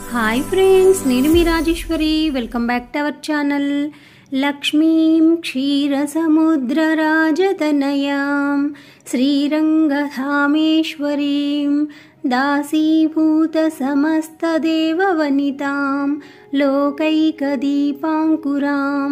hi friends నేను మీ Rajeshwari welcome back to our channel లక్ష్మీం క్షీరసముద్రరాజతనయాం శ్రీరంగధామేశ్వరీం దాసీభూతసమస్తదేవవనితాం లోకైకదీపాङ्कुरां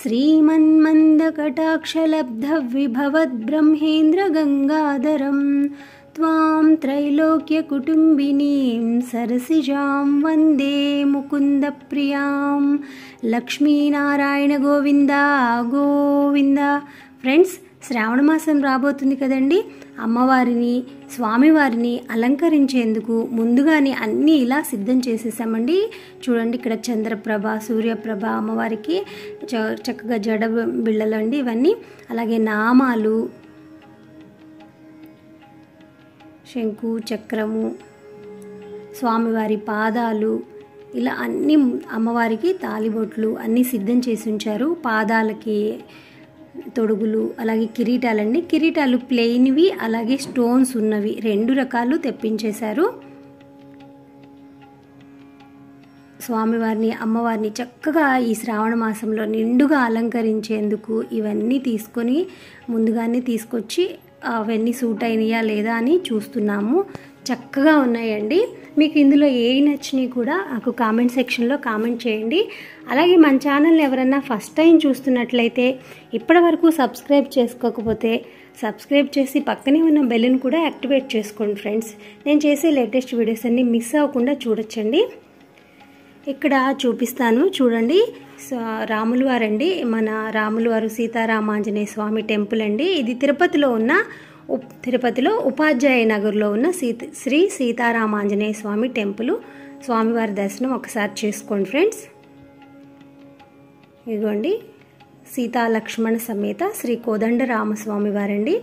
श्रीमन्मन्दकटाक्षलब्धविभवद्ब्रह्मेन्द्रगङ्गाधरं त्वां त्रैलोक्यकुटुम्बिनीं सरसिजां वन्दे ముకుందప్రియాం లక్ష్మీనారాయణ గోవింద గోవింద ఫ్రెండ్స్ శ్రావణ మాసం రాబోతుంది కదండి అమ్మవారిని స్వామివారిని అలంకరించేందుకు ముందుగానే అన్నీ ఇలా సిద్ధం చేసేసామండి చూడండి ఇక్కడ చంద్రప్రభ సూర్యప్రభ అమ్మవారికి చ- చక్కగా జడ బిళ్ళలండి ఇవన్నీ అలాగే నామాలు శంకు చక్రము స్వామివారి పాదాలు ఇలా అన్ని అమ్మవారికి తాలిబొట్లు అన్నీ సిద్ధం చేసి ఉంచారు పాదాలకి తొడుగులు అలాగే కిరీటాలండి కిరీటాలు ప్లెయిన్వి అలాగే స్టోన్స్ ఉన్నవి రెండు రకాలు తెప్పించేశారు స్వామివారిని అమ్మవారిని చక్కగా ఈ శ్రావణ మాసంలో నిండుగా అలంకరించేందుకు ఇవన్నీ తీసుకొని ముందుగానే తీసుకొచ్చి అవన్నీ సూట్ అయినాయా లేదా అని చూస్తున్నాము చక్కగా ఉన్నాయండి మీకు ఇందులో ఏ నచ్చినాయి కూడా నాకు కామెంట్ సెక్షన్లో కామెంట్ చేయండి అలాగే మన ఛానల్ని ఎవరన్నా ఫస్ట్ టైం చూస్తున్నట్లయితే ఇప్పటివరకు సబ్స్క్రైబ్ చేసుకోకపోతే సబ్స్క్రైబ్ చేసి పక్కనే ఉన్న బెల్ని కూడా యాక్టివేట్ చేసుకోండి ఫ్రెండ్స్ నేను చేసే లేటెస్ట్ వీడియోస్ అన్ని మిస్ అవ్వకుండా చూడొచ్చండి ఇక్కడ చూపిస్తాను చూడండి స- రాములు వారండి మన రాములు వారు సీతారామాంజనేయ స్వామి టెంపుల్ అండి ఇది తిరుపతిలో ఉన్న ఉప్- తిరుపతిలో ఉపాధ్యాయ నగర్లో ఉన్న సీత శ్రీ సీతారామాంజనేయ స్వామి టెంపుల్ స్వామివారి దర్శనం ఒకసారి చేసుకోండి ఫ్రెండ్స్ ఇదిగోండి సీతా లక్ష్మణ సమేత శ్రీ కోదండ రామస్వామి వారండి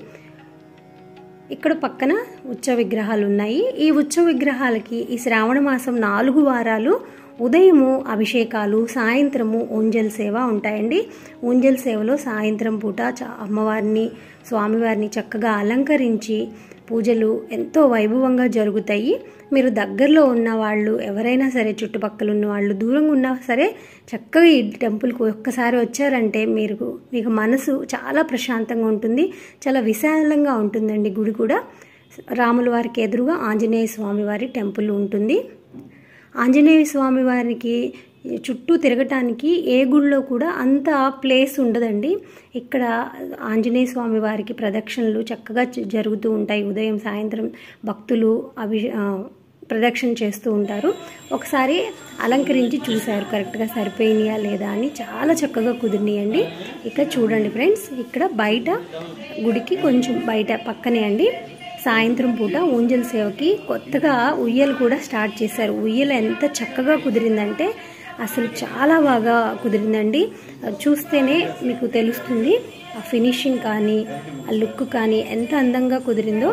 ఇక్కడ పక్కన ఉచ్చ విగ్రహాలు ఉన్నాయి ఈ ఉచ్చ విగ్రహాలకి ఈ శ్రావణ మాసం నాలుగు వారాలు ఉదయము అభిషేకాలు సాయంత్రము ఊంజల్ సేవ ఉంటాయండి ఊంజల్ సేవలో సాయంత్రం పూట చ- అమ్మవారిని స్వామివారిని చక్కగా అలంకరించి పూజలు ఎంతో వైభవంగా జరుగుతాయి మీరు దగ్గరలో ఉన్న వాళ్ళు ఎవరైనా సరే చుట్టుపక్కల ఉన్న వాళ్ళు దూరంగా ఉన్నా సరే చక్కగా ఈ టెంపుల్కి ఒక్కసారి వచ్చారంటే మీరు మీకు మనసు చాలా ప్రశాంతంగా ఉంటుంది చాలా విశాలంగా ఉంటుందండి గుడి కూడా రాముల వారికి ఎదురుగా ఆంజనేయ స్వామి వారి టెంపుల్ ఉంటుంది ఆంజనేయ స్వామి వారికి చుట్టూ తిరగటానికి ఏ గుడిలో కూడా అంత ప్లేస్ ఉండదండి ఇక్కడ ఆంజనేయ స్వామి వారికి ప్రదక్షిణలు చక్కగా జ- జరుగుతూ ఉంటాయి ఉదయం సాయంత్రం భక్తులు అభి ఆ, ప్రదక్షిణ చేస్తూ ఉంటారు ఒకసారి అలంకరించి చూశారు కరెక్ట్గా సరిపోయినాయా లేదా అని చాలా చక్కగా కుదిరినాయండి ఇక్కడ చూడండి ఫ్రెండ్స్ ఇక్కడ బయట గుడికి కొంచెం బయట పక్కనే అండి సాయంత్రం పూట ఊంజల్ సేవకి కొత్తగా ఉయ్యలు కూడా స్టార్ట్ చేశారు ఉయ్యలు ఎంత చక్కగా కుదిరిందంటే అసలు చాలా బాగా కుదిరిందండి చూస్తేనే మీకు తెలుస్తుంది ఆ ఫినిషింగ్ కానీ ఆ లుక్ కానీ ఎంత అందంగా కుదిరిందో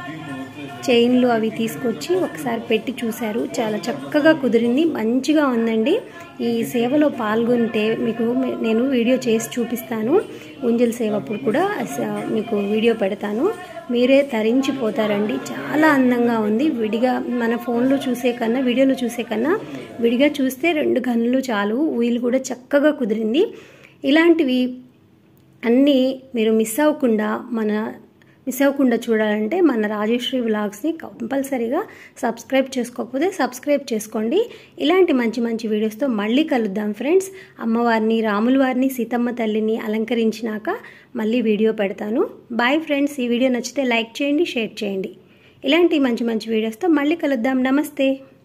చైన్లు అవి తీసుకొచ్చి ఒకసారి పెట్టి చూశారు చాలా చక్కగా కుదిరింది మంచిగా ఉందండి ఈ సేవలో పాల్గొంటే మీకు నేను వీడియో చేసి చూపిస్తాను ఉంజల్ సేవ అప్పుడు కూడా స- మీకు వీడియో పెడతాను మీరే తరించిపోతారండి చాలా అందంగా ఉంది విడిగా మన ఫోన్లో చూసే కన్నా వీడియోలో చూసే కన్నా విడిగా చూస్తే రెండు గన్నులు చాలు వీలు కూడా చక్కగా కుదిరింది ఇలాంటివి అన్నీ మీరు మిస్ అవ్వకుండా మన మిస్ అవ్వకుండా చూడాలంటే మన రాజేశ్వరి వ్లాగ్స్ని కంపల్సరీగా సబ్స్క్రైబ్ చేసుకోకపోతే సబ్స్క్రైబ్ చేసుకోండి ఇలాంటి మంచి మంచి వీడియోస్తో మళ్ళీ కలుద్దాం ఫ్రెండ్స్ అమ్మవారిని రాముల వారిని సీతమ్మ తల్లిని అలంకరించినాక మళ్ళీ వీడియో పెడతాను బాయ్ ఫ్రెండ్స్ ఈ వీడియో నచ్చితే లైక్ చేయండి షేర్ చేయండి ఇలాంటి మంచి మంచి వీడియోస్తో మళ్ళీ కలుద్దాం నమస్తే